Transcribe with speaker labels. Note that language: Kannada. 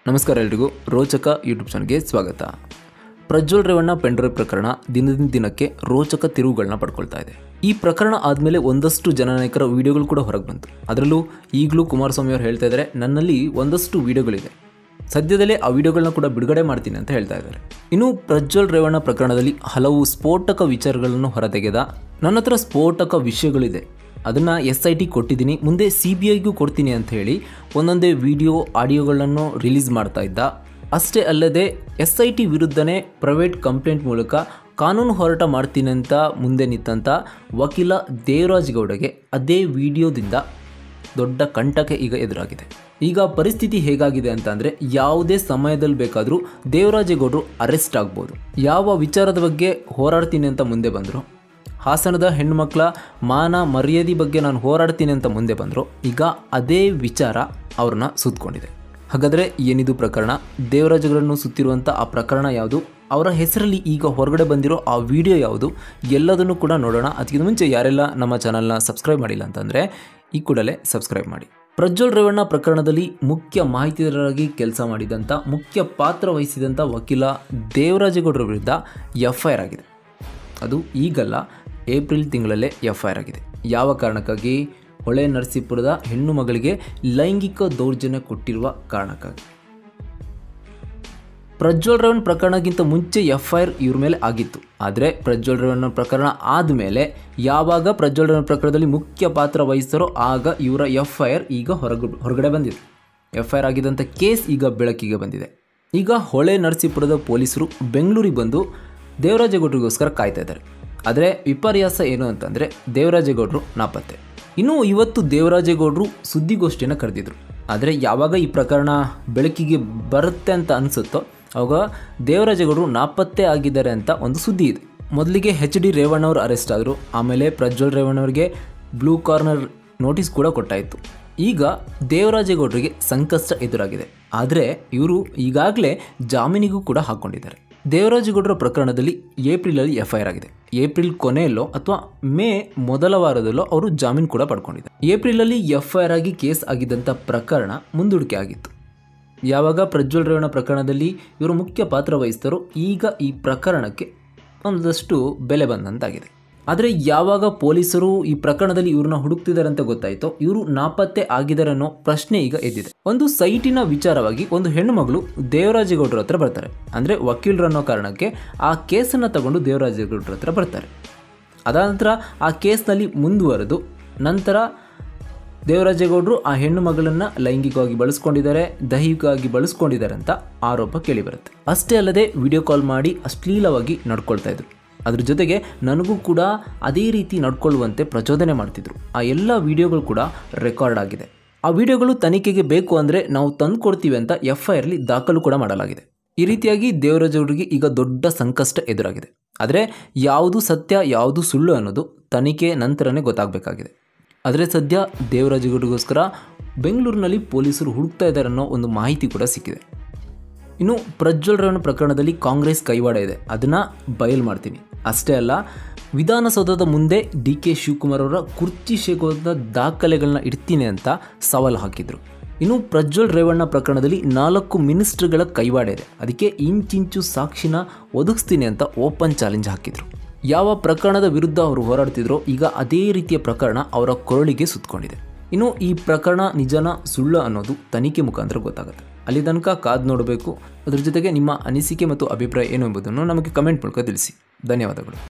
Speaker 1: ನಮಸ್ಕಾರ ಎಲ್ರಿಗೂ ರೋಚಕ ಯೂಟ್ಯೂಬ್ ಚಾನಲ್ಗೆ ಸ್ವಾಗತ ಪ್ರಜ್ವಲ್ ರೇವಣ್ಣ ಪೆಂಡ್ರೈವ್ ಪ್ರಕರಣ ದಿನದಿಂದ ದಿನಕ್ಕೆ ರೋಚಕ ತಿರುವುಗಳನ್ನ ಪಡ್ಕೊಳ್ತಾ ಇದೆ ಈ ಪ್ರಕರಣ ಆದಮೇಲೆ ಒಂದಷ್ಟು ಜನನಾಯಕರ ವಿಡಿಯೋಗಳು ಕೂಡ ಹೊರಗೆ ಬಂತು ಅದರಲ್ಲೂ ಈಗಲೂ ಕುಮಾರಸ್ವಾಮಿ ಅವರು ಹೇಳ್ತಾ ಇದ್ದಾರೆ ನನ್ನಲ್ಲಿ ಒಂದಷ್ಟು ವಿಡಿಯೋಗಳಿದೆ ಸದ್ಯದಲ್ಲೇ ಆ ವಿಡಿಯೋಗಳನ್ನ ಕೂಡ ಬಿಡುಗಡೆ ಮಾಡ್ತೀನಿ ಅಂತ ಹೇಳ್ತಾ ಇದ್ದಾರೆ ಇನ್ನು ಪ್ರಜ್ವಲ್ ರೇವಣ್ಣ ಪ್ರಕರಣದಲ್ಲಿ ಹಲವು ಸ್ಫೋಟಕ ವಿಚಾರಗಳನ್ನು ಹೊರತೆಗೆದ ನನ್ನ ಹತ್ರ ಸ್ಫೋಟಕ ವಿಷಯಗಳಿದೆ ಅದನ್ನು ಎಸ್ ಐ ಟಿ ಕೊಟ್ಟಿದ್ದೀನಿ ಮುಂದೆ ಸಿ ಬಿ ಐಗೂ ಕೊಡ್ತೀನಿ ಅಂತ ಹೇಳಿ ಒಂದೊಂದೇ ವಿಡಿಯೋ ಆಡಿಯೋಗಳನ್ನು ರಿಲೀಸ್ ಮಾಡ್ತಾ ಇದ್ದ ಅಷ್ಟೇ ಅಲ್ಲದೆ ಎಸ್ ಐ ಟಿ ವಿರುದ್ಧನೇ ಪ್ರೈವೇಟ್ ಕಂಪ್ಲೇಂಟ್ ಮೂಲಕ ಕಾನೂನು ಹೋರಾಟ ಮಾಡ್ತೀನಿ ಅಂತ ಮುಂದೆ ನಿಂತಂಥ ವಕೀಲ ದೇವರಾಜ್ ಗೌಡಗೆ ಅದೇ ವಿಡಿಯೋದಿಂದ ದೊಡ್ಡ ಕಂಟಕ ಈಗ ಎದುರಾಗಿದೆ ಈಗ ಪರಿಸ್ಥಿತಿ ಹೇಗಾಗಿದೆ ಅಂತ ಅಂದರೆ ಯಾವುದೇ ಸಮಯದಲ್ಲಿ ಬೇಕಾದರೂ ದೇವರಾಜೇಗೌಡರು ಅರೆಸ್ಟ್ ಆಗ್ಬೋದು ಯಾವ ವಿಚಾರದ ಬಗ್ಗೆ ಹೋರಾಡ್ತೀನಿ ಅಂತ ಮುಂದೆ ಬಂದರು ಹಾಸನದ ಹೆಣ್ಣುಮಕ್ಕಳ ಮಾನ ಮರ್ಯಾದೆ ಬಗ್ಗೆ ನಾನು ಹೋರಾಡ್ತೀನಿ ಅಂತ ಮುಂದೆ ಬಂದರು ಈಗ ಅದೇ ವಿಚಾರ ಅವ್ರನ್ನ ಸುತ್ತಕೊಂಡಿದೆ ಹಾಗಾದರೆ ಏನಿದು ಪ್ರಕರಣ ದೇವರಾಜಗಳನ್ನು ಸುತ್ತಿರುವಂಥ ಆ ಪ್ರಕರಣ ಯಾವುದು ಅವರ ಹೆಸರಲ್ಲಿ ಈಗ ಹೊರಗಡೆ ಬಂದಿರೋ ಆ ವಿಡಿಯೋ ಯಾವುದು ಎಲ್ಲದನ್ನು ಕೂಡ ನೋಡೋಣ ಅದಕ್ಕಿಂತ ಮುಂಚೆ ಯಾರೆಲ್ಲ ನಮ್ಮ ಚಾನಲ್ನ ಸಬ್ಸ್ಕ್ರೈಬ್ ಮಾಡಿಲ್ಲ ಅಂತಂದರೆ ಈ ಕೂಡಲೇ ಸಬ್ಸ್ಕ್ರೈಬ್ ಮಾಡಿ ಪ್ರಜ್ವಲ್ ರೇವಣ್ಣ ಪ್ರಕರಣದಲ್ಲಿ ಮುಖ್ಯ ಮಾಹಿತಿದಾರರಾಗಿ ಕೆಲಸ ಮಾಡಿದಂಥ ಮುಖ್ಯ ಪಾತ್ರ ವಹಿಸಿದಂಥ ವಕೀಲ ದೇವರಾಜೇಗೌಡರ ವಿರುದ್ಧ ಎಫ್ ಐ ಆರ್ ಆಗಿದೆ ಅದು ಈಗಲ್ಲ ಏಪ್ರಿಲ್ ತಿಂಗಳಲ್ಲೇ ಎಫ್ ಐ ಆರ್ ಆಗಿದೆ ಯಾವ ಕಾರಣಕ್ಕಾಗಿ ಹೊಳೆ ನರಸೀಪುರದ ಹೆಣ್ಣು ಮಗಳಿಗೆ ಲೈಂಗಿಕ ದೌರ್ಜನ್ಯ ಕೊಟ್ಟಿರುವ ಕಾರಣಕ್ಕಾಗಿ ಪ್ರಜ್ವಲ್ ರೇವಣ್ ಪ್ರಕರಣಕ್ಕಿಂತ ಮುಂಚೆ ಎಫ್ ಐ ಆರ್ ಇವ್ರ ಮೇಲೆ ಆಗಿತ್ತು ಆದರೆ ಪ್ರಜ್ವಲ್ ರೇವಣ್ಣ ಪ್ರಕರಣ ಆದಮೇಲೆ ಯಾವಾಗ ಪ್ರಜ್ವಲ್ ರೇವಣ್ ಪ್ರಕರಣದಲ್ಲಿ ಮುಖ್ಯ ಪಾತ್ರ ವಹಿಸ್ತಾರೋ ಆಗ ಇವರ ಎಫ್ ಐ ಆರ್ ಈಗ ಹೊರಗ ಹೊರಗಡೆ ಬಂದಿದೆ ಎಫ್ ಐ ಆರ್ ಆಗಿದ್ದಂಥ ಕೇಸ್ ಈಗ ಬೆಳಕಿಗೆ ಬಂದಿದೆ ಈಗ ಹೊಳೆ ನರಸೀಪುರದ ಪೊಲೀಸರು ಬೆಂಗಳೂರಿಗೆ ಬಂದು ದೇವರಾಜೇಗೌಡರಿಗೋಸ್ಕರ ಕಾಯ್ತಾ ಇದ್ದಾರೆ ಆದರೆ ವಿಪರ್ಯಾಸ ಏನು ಅಂತಂದರೆ ದೇವರಾಜೇಗೌಡರು ನಾಪತ್ತೆ ಇನ್ನು ಇವತ್ತು ದೇವರಾಜೇಗೌಡರು ಸುದ್ದಿಗೋಷ್ಠಿಯನ್ನು ಕರೆದಿದ್ರು ಆದರೆ ಯಾವಾಗ ಈ ಪ್ರಕರಣ ಬೆಳಕಿಗೆ ಬರುತ್ತೆ ಅಂತ ಅನಿಸುತ್ತೋ ಆವಾಗ ದೇವರಾಜೇಗೌಡರು ನಾಪತ್ತೆ ಆಗಿದ್ದಾರೆ ಅಂತ ಒಂದು ಸುದ್ದಿ ಇದೆ ಮೊದಲಿಗೆ ಎಚ್ ಡಿ ರೇವಣ್ಣವ್ರು ಅರೆಸ್ಟ್ ಆದರು ಆಮೇಲೆ ಪ್ರಜ್ವಲ್ ರೇವಣ್ಣವ್ರಿಗೆ ಬ್ಲೂ ಕಾರ್ನರ್ ನೋಟಿಸ್ ಕೂಡ ಕೊಟ್ಟಾಯಿತು ಈಗ ದೇವರಾಜೇಗೌಡರಿಗೆ ಸಂಕಷ್ಟ ಎದುರಾಗಿದೆ ಆದರೆ ಇವರು ಈಗಾಗಲೇ ಜಾಮೀನಿಗೂ ಕೂಡ ಹಾಕ್ಕೊಂಡಿದ್ದಾರೆ ದೇವರಾಜೇಗೌಡರ ಪ್ರಕರಣದಲ್ಲಿ ಏಪ್ರಿಲಲ್ಲಿ ಎಫ್ ಐ ಆರ್ ಆಗಿದೆ ಏಪ್ರಿಲ್ ಕೊನೆಯಲ್ಲೋ ಅಥವಾ ಮೇ ಮೊದಲ ವಾರದಲ್ಲೋ ಅವರು ಜಾಮೀನು ಕೂಡ ಪಡ್ಕೊಂಡಿದ್ದಾರೆ ಏಪ್ರಿಲಲ್ಲಿ ಎಫ್ ಐ ಆರ್ ಆಗಿ ಕೇಸ್ ಆಗಿದ್ದಂಥ ಪ್ರಕರಣ ಮುಂದೂಡಿಕೆ ಆಗಿತ್ತು ಯಾವಾಗ ಪ್ರಜ್ವಲ್ ರೇವಣ್ಣ ಪ್ರಕರಣದಲ್ಲಿ ಇವರು ಮುಖ್ಯ ಪಾತ್ರ ವಹಿಸ್ತಾರೋ ಈಗ ಈ ಪ್ರಕರಣಕ್ಕೆ ಒಂದಷ್ಟು ಬೆಲೆ ಬಂದಂತಾಗಿದೆ ಆದರೆ ಯಾವಾಗ ಪೊಲೀಸರು ಈ ಪ್ರಕರಣದಲ್ಲಿ ಇವ್ರನ್ನ ಹುಡುಕ್ತಿದ್ದಾರೆ ಅಂತ ಗೊತ್ತಾಯಿತೋ ಇವರು ನಾಪತ್ತೆ ಆಗಿದ್ದಾರೆ ಅನ್ನೋ ಪ್ರಶ್ನೆ ಈಗ ಎದ್ದಿದೆ ಒಂದು ಸೈಟಿನ ವಿಚಾರವಾಗಿ ಒಂದು ಹೆಣ್ಣು ಮಗಳು ದೇವರಾಜೇಗೌಡರ ಹತ್ರ ಬರ್ತಾರೆ ಅಂದರೆ ವಕೀಲರು ಅನ್ನೋ ಕಾರಣಕ್ಕೆ ಆ ಕೇಸನ್ನು ತಗೊಂಡು ದೇವರಾಜೇಗೌಡರ ಹತ್ರ ಬರ್ತಾರೆ ಅದಾದ ನಂತರ ಆ ಕೇಸ್ನಲ್ಲಿ ಮುಂದುವರೆದು ನಂತರ ದೇವರಾಜೇಗೌಡರು ಆ ಹೆಣ್ಣು ಮಗಳನ್ನು ಲೈಂಗಿಕವಾಗಿ ಬಳಸ್ಕೊಂಡಿದ್ದಾರೆ ದೈಹಿಕವಾಗಿ ಬಳಸ್ಕೊಂಡಿದ್ದಾರೆ ಅಂತ ಆರೋಪ ಕೇಳಿಬರುತ್ತೆ ಅಷ್ಟೇ ಅಲ್ಲದೆ ವಿಡಿಯೋ ಕಾಲ್ ಮಾಡಿ ಅಶ್ಲೀಲವಾಗಿ ನಡ್ಕೊಳ್ತಾ ಇದ್ರು ಅದ್ರ ಜೊತೆಗೆ ನನಗೂ ಕೂಡ ಅದೇ ರೀತಿ ನಡ್ಕೊಳ್ಳುವಂತೆ ಪ್ರಚೋದನೆ ಮಾಡ್ತಿದ್ರು ಆ ಎಲ್ಲ ವಿಡಿಯೋಗಳು ಕೂಡ ರೆಕಾರ್ಡ್ ಆಗಿದೆ ಆ ವಿಡಿಯೋಗಳು ತನಿಖೆಗೆ ಬೇಕು ಅಂದರೆ ನಾವು ತಂದು ಕೊಡ್ತೀವಿ ಅಂತ ಎಫ್ ಐ ಆರ್ಲಿ ದಾಖಲು ಕೂಡ ಮಾಡಲಾಗಿದೆ ಈ ರೀತಿಯಾಗಿ ದೇವರಾಜ್ ಅವರಿಗೆ ಈಗ ದೊಡ್ಡ ಸಂಕಷ್ಟ ಎದುರಾಗಿದೆ ಆದರೆ ಯಾವುದು ಸತ್ಯ ಯಾವುದು ಸುಳ್ಳು ಅನ್ನೋದು ತನಿಖೆ ನಂತರನೇ ಗೊತ್ತಾಗಬೇಕಾಗಿದೆ ಆದರೆ ಸದ್ಯ ದೇವರಾಜಗೌಡರಿಗೋಸ್ಕರ ಬೆಂಗಳೂರಿನಲ್ಲಿ ಪೊಲೀಸರು ಹುಡುಕ್ತಾ ಇದ್ದಾರೆ ಅನ್ನೋ ಒಂದು ಮಾಹಿತಿ ಕೂಡ ಸಿಕ್ಕಿದೆ ಇನ್ನು ಪ್ರಜ್ವಲ್ ರೇವಣ್ಣ ಪ್ರಕರಣದಲ್ಲಿ ಕಾಂಗ್ರೆಸ್ ಕೈವಾಡ ಇದೆ ಅದನ್ನು ಬಯಲು ಮಾಡ್ತೀನಿ ಅಷ್ಟೇ ಅಲ್ಲ ವಿಧಾನಸೌಧದ ಮುಂದೆ ಡಿ ಕೆ ಶಿವಕುಮಾರ್ ಅವರ ಕುರ್ಚಿ ಶೇಖೋದ ದಾಖಲೆಗಳನ್ನ ಇಡ್ತೀನಿ ಅಂತ ಸವಾಲು ಹಾಕಿದರು ಇನ್ನು ಪ್ರಜ್ವಲ್ ರೇವಣ್ಣ ಪ್ರಕರಣದಲ್ಲಿ ನಾಲ್ಕು ಮಿನಿಸ್ಟ್ರಿಗಳ ಕೈವಾಡ ಇದೆ ಅದಕ್ಕೆ ಇಂಚಿಂಚು ಸಾಕ್ಷಿನ ಒದಗಿಸ್ತೀನಿ ಅಂತ ಓಪನ್ ಚಾಲೆಂಜ್ ಹಾಕಿದರು ಯಾವ ಪ್ರಕರಣದ ವಿರುದ್ಧ ಅವರು ಹೋರಾಡ್ತಿದ್ರೋ ಈಗ ಅದೇ ರೀತಿಯ ಪ್ರಕರಣ ಅವರ ಕೊರಳಿಗೆ ಸುತ್ತಕೊಂಡಿದೆ ಇನ್ನು ಈ ಪ್ರಕರಣ ನಿಜನ ಸುಳ್ಳು ಅನ್ನೋದು ತನಿಖೆ ಮುಖಾಂತರ ಗೊತ್ತಾಗುತ್ತೆ ಅಲ್ಲಿ ತನಕ ಕಾದು ನೋಡಬೇಕು ಅದ್ರ ಜೊತೆಗೆ ನಿಮ್ಮ ಅನಿಸಿಕೆ ಮತ್ತು ಅಭಿಪ್ರಾಯ ಏನು ಎಂಬುದನ್ನು ನಮಗೆ ಕಮೆಂಟ್ ಮೂಲಕ ತಿಳಿಸಿ ಧನ್ಯವಾದಗಳು